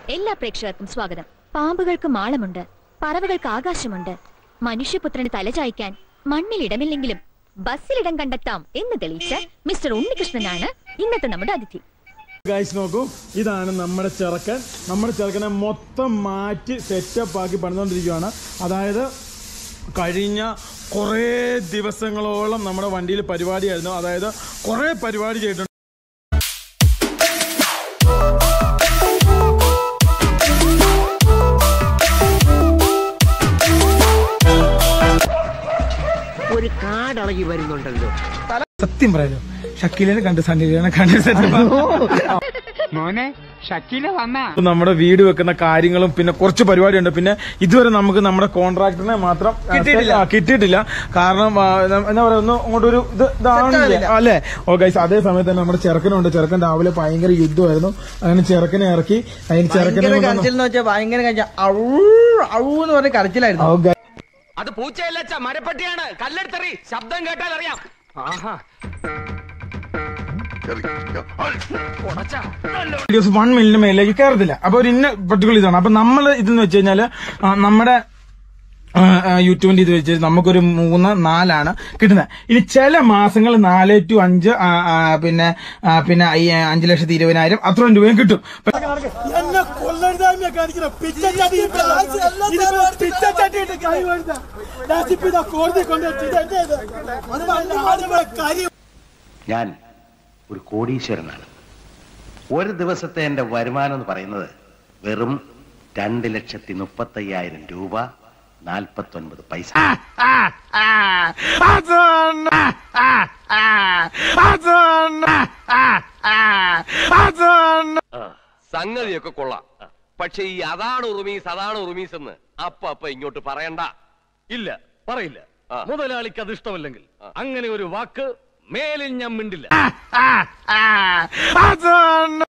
എല്ലാ പ്രേക്ഷകർക്കും സ്വാഗതം പാമ്പുകൾക്ക് മാളമുണ്ട് പറവകൾക്ക് ആകാശമുണ്ട് മനുഷ്യപുത്രന് തലചായ്ക്കാൻ മണ്ണിൽ ഇടമില്ലെങ്കിലും ബസ്സിലിടം കണ്ടെത്താം എന്ന് തെളിയിച്ച മിസ്റ്റർ ഉണ്ണികൃഷ്ണനാണ് ഇന്നത്തെ നമ്മുടെ അതിഥി ഗൈസ് നോക്കൂ ഇതാണ് നമ്മുടെ ചെറുക്കൻ നമ്മുടെ ചെറുക്കനെ മൊത്തം മാറ്റി സെറ്റപ്പ് ആക്കി പണിതുകൊണ്ടിരിക്കുകയാണ് അതായത് കഴിഞ്ഞ കുറേ ദിവസങ്ങളോളം നമ്മുടെ വണ്ടിയിൽ പരിപാടിയായിരുന്നു അതായത് കുറേ പരിപാടി ചെയ്തിട്ടുണ്ട് ഒരു കാടളകി വരുന്നുണ്ടല്ലോ സത്യം പറയാലോ ഷക്കീലിനെ കണ്ട് സണ്ണിലിനെ കണ്ട് മോനെ ഷക്കീല വന്ന നമ്മുടെ വീട് വെക്കുന്ന കാര്യങ്ങളും പിന്നെ കുറച്ച് പരിപാടിയുണ്ട് പിന്നെ ഇതുവരെ നമുക്ക് നമ്മുടെ കോൺട്രാക്ടറിനെ മാത്രം ആ, കിട്ടിയിട്ടില്ല. ആ, കിട്ടിയിട്ടില്ല കാരണം ആ, ന- എന്താ പറയാ ഒന്ന് അങ്ങോട്ടൊരു ഇത് ഇതാണില്ല അല്ലേ ഓ ഗൈസ് അതേ സമയത്ത് തന്നെ നമ്മുടെ ചെറുക്കനുണ്ട് ചെറുക്കൻ രാവിലെ ഭയങ്കര യുദ്ധമായിരുന്നു അങ്ങനെ ചെറുക്കനെ ഇറക്കി അതിന് ചെറുക്കനെ ഭയങ്കര കൊണ്ടുവന്ന് കരച്ചിൽ എന്ന് വെച്ചാൽ ഭയങ്കര കരച്ചിൽ ഔ ഔ എന്ന് പറഞ്ഞ കരച്ചിലായിരുന്നു ഓ, guys, അത് പൂച്ചയല്ല അച്ഛാ മരപ്പട്ടിയാണ് കല്ലെടുത്തെറി ശബ്ദം കേട്ടാൽ അറിയാം ആഹാ ഉടച്ചാ. വീഡിയോസ് വൺ മില്ലിന് മേലേക്ക് കയറത്തില്ല അപ്പൊ ഒരു ഇന്ന പർട്ടിക്കുലർ ഇതാണ് അപ്പൊ നമ്മൾ ഇതെന്ന് വെച്ച് കഴിഞ്ഞാല് ആ, നമ്മുടെ ആ, ആ, യൂട്യൂബിന്റെ ഇത് വെച്ച് നമുക്കൊരു മൂന്ന് നാലാണ് കിട്ടുന്നത് ഇനി ചില മാസങ്ങൾ നാല് ടു അഞ്ച് ആ, ആ, പിന്നെ ആ, പിന്നെ ഈ അഞ്ച് ലക്ഷത്തി ഇരുപതിനായിരം അത്രയും രൂപയും കിട്ടും എന്നെ കൊള്ളരുതായ്മ കാണിക്കണം പിച്ചച്ചട്ടി പിച്ചച്ചട്ടി കൈ കോടതി കൊണ്ടുവച്ചിട്ട് ഞാൻ ഒരു കോടീശ്വരനാണ് ഒരു ദിവസത്തെ എന്റെ വരുമാനം എന്ന് പറയുന്നത് വെറും രണ്ട് ലക്ഷത്തി മുപ്പത്തയ്യായിരം രൂപ നാൽപ്പത്തൊൻപത് പൈസ സംഗതിയൊക്കെ കൊള്ളാം പക്ഷെ ഈ അതാണ് ഉറുമീസ് അതാണ് ഉറുമീസ് എന്ന് അപ്പ അപ്പ ഇങ്ങോട്ട് പറയണ്ട ഇല്ല പറയില്ല ആ. മുതലാളിക്ക് അത് ഇഷ്ടമല്ലെങ്കിൽ അങ്ങനെ ഒരു വാക്ക് മേലിൽ ഞാൻ മിണ്ടില്ല